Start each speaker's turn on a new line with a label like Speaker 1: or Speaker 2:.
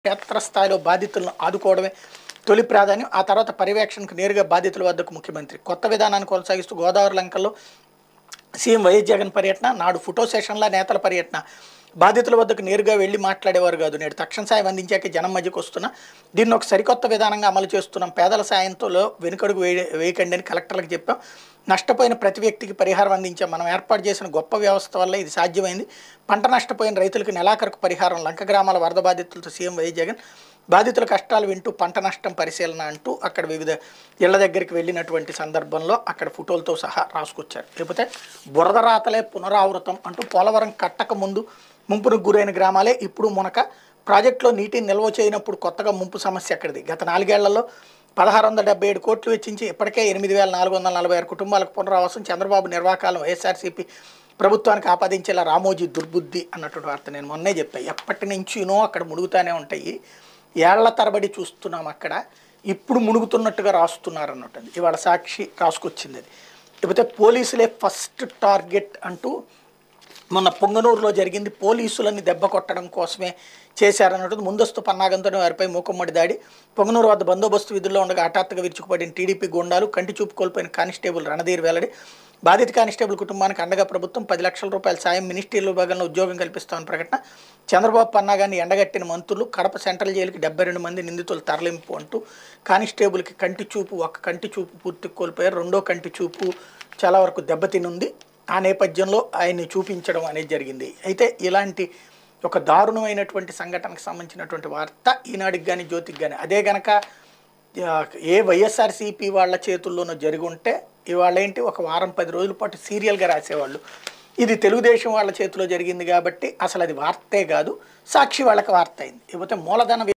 Speaker 1: క్షేత్రస్థాయిలో బాధితులను ఆదుకోవడమే తొలి ప్రాధాన్యం ఆ తర్వాత పర్యవేక్షణకు నేరుగా బాధితుల వద్దకు ముఖ్యమంత్రి కొత్త విధానాన్ని కొనసాగిస్తూ గోదావరి లంకల్లో సీఎం వైఎస్ జగన్ పర్యటన నాడు ఫోటో సెషన్ల నేతల పర్యటన బాధితుల వద్దకు నేరుగా వెళ్ళి మాట్లాడేవారు కాదు నేడు తక్షణ సాయం అందించాక జనం మధ్యకు వస్తున్న దీన్ని ఒక సరికొత్త విధానంగా అమలు చేస్తున్నాం పేదల సాయంతో వెనుకడుగు వేయ వేయకండి అని కలెక్టర్లకు చెప్పాం నష్టపోయిన ప్రతి వ్యక్తికి పరిహారం అందించాం మనం ఏర్పాటు చేసిన గొప్ప వ్యవస్థ వల్ల ఇది సాధ్యమైంది పంట నష్టపోయిన రైతులకు నెలాఖరుకు పరిహారం లంక గ్రామాల వరద బాధితులతో సీఎం వైఎస్ జగన్ బాధితుల కష్టాలు వింటూ పంట నష్టం పరిశీలన అంటూ అక్కడ వివిధ ఇళ్ల దగ్గరికి వెళ్ళినటువంటి సందర్భంలో అక్కడ ఫోటోలతో సహా రాసుకొచ్చారు లేకపోతే బురద రాతలే పునరావృతం అంటూ పోలవరం కట్టక ముందు ముంపునకు గురైన గ్రామాలే ఇప్పుడు మునక ప్రాజెక్టులో నీటిని నిల్వ చేయనప్పుడు కొత్తగా ముంపు సమస్య ఎక్కడిది గత నాలుగేళ్లలో పదహారు వందల డెబ్బై ఏడు కోట్లు వెచ్చించి ఇప్పటికే ఎనిమిది వేల నాలుగు వందల నలభై ఆరు కుటుంబాలకు పునరావాసం చంద్రబాబు నిర్వాకాలం వైఎస్ఆర్సీపీ ప్రభుత్వానికి ఆపాదించేలా రామోజీ దుర్బుద్ధి అన్నటువంటి వార్త నేను మొన్నే చెప్పాను ఎప్పటి నుంచినో అక్కడ మునుగుతానే ఉంటాయి ఏళ్ల తరబడి చూస్తున్నాం అక్కడ ఇప్పుడు మునుగుతున్నట్టుగా రాస్తున్నారు అన్నట్టు ఇవాళ సాక్షి రాసుకొచ్చింది అది లేకపోతే పోలీసులే ఫస్ట్ టార్గెట్ అంటూ మొన్న పొంగనూరులో జరిగింది పోలీసులని దెబ్బ కొట్టడం కోసమే చేశారన్నట్టు ముందస్తు పన్నాగంతో వారిపై మూకమ్మడి దాడి పొంగనూరు వద్ద బందోబస్తు విధుల్లో ఉండగా హఠాత్తుగా విరుచుకుపడిన టీడీపీ గుండాలు కంటి చూపు కోల్పోయిన కానిస్టేబుల్ రణధీర్ వెల్లడి బాధిత కానిస్టేబుల్ కుటుంబానికి అండగా ప్రభుత్వం పది లక్షల రూపాయల సాయం మినిస్ట్రీల విభాగంలో ఉద్యోగం కల్పిస్తామని ప్రకటన చంద్రబాబు పన్నాగాన్ని ఎండగట్టిన మంత్రులు కడప సెంట్రల్ జైలుకి డెబ్బై రెండు మంది నిందితులు తరలింపు అంటూ కానిస్టేబుల్కి కంటి చూపు ఒక కంటి చూపు పూర్తి కోల్పోయారు రెండో కంటి చూపు చాలా వరకు దెబ్బతినుంది ఆ నేపథ్యంలో ఆయన్ని చూపించడం అనేది జరిగింది అయితే ఇలాంటి ఒక దారుణమైనటువంటి సంఘటనకు సంబంధించినటువంటి వార్త ఈనాటికి కానీ జ్యోతికి కానీ అదే గనక ఆ, ఏ వైఎస్ఆర్సీపీ వాళ్ళ చేతుల్లోనూ జరిగి ఉంటే ఇవాళ ఏంటి ఒక వారం పది రోజుల పాటు సీరియల్గా రాసేవాళ్ళు ఇది తెలుగుదేశం వాళ్ళ చేతిలో జరిగింది కాబట్టి అసలు అది వార్తే కాదు సాక్షి వాళ్ళకి వార్త అయింది ఇకపోతే మూలధన